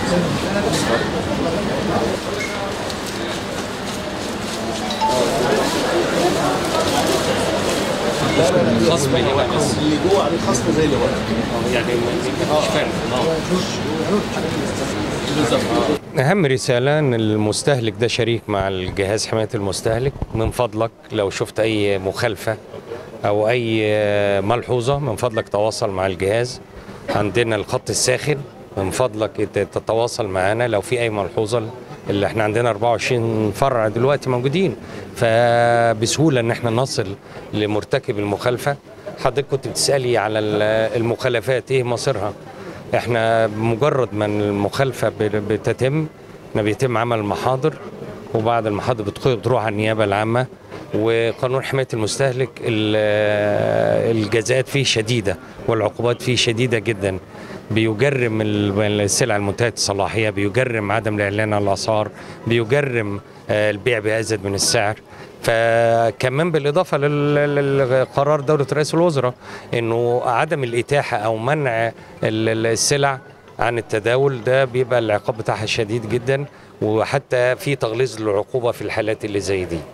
خاص بيا انا بس اللي جوه عليه خصم زي اللي بره يعني مش فارق بالظبط أهم رسالة إن المستهلك ده شريك مع الجهاز حماية المستهلك من فضلك لو شفت أي مخالفة أو أي ملحوظة من فضلك تواصل مع الجهاز عندنا الخط الساخن من فضلك ت- تتواصل معنا لو في أي ملحوظة اللي احنا عندنا 24 فرع دلوقتي موجودين فبسهولة إن احنا نصل لمرتكب المخالفة حضرتك كنت بتسألي على ال- المخالفات إيه مصيرها احنا بمجرد ما المخالفه ب- بتتم احنا بيتم عمل محاضر وبعد المحاضر بتخ- بتروح على النيابه العامه وقانون حمايه المستهلك ال- الجزاءات فيه شديده والعقوبات فيه شديده جدا بيجرم ال- السلع المنتهيه الصلاحيه بيجرم عدم الاعلان عن الاسعار بيجرم آه، البيع بازيد من السعر فكمان بالاضافه لل- لقرار دوله رئيس الوزراء انه عدم الاتاحه او منع ال- ال- السلع عن التداول ده بيبقى العقاب بتاعها شديد جدا وحتى في تغليظ للعقوبه في الحالات اللي زي دي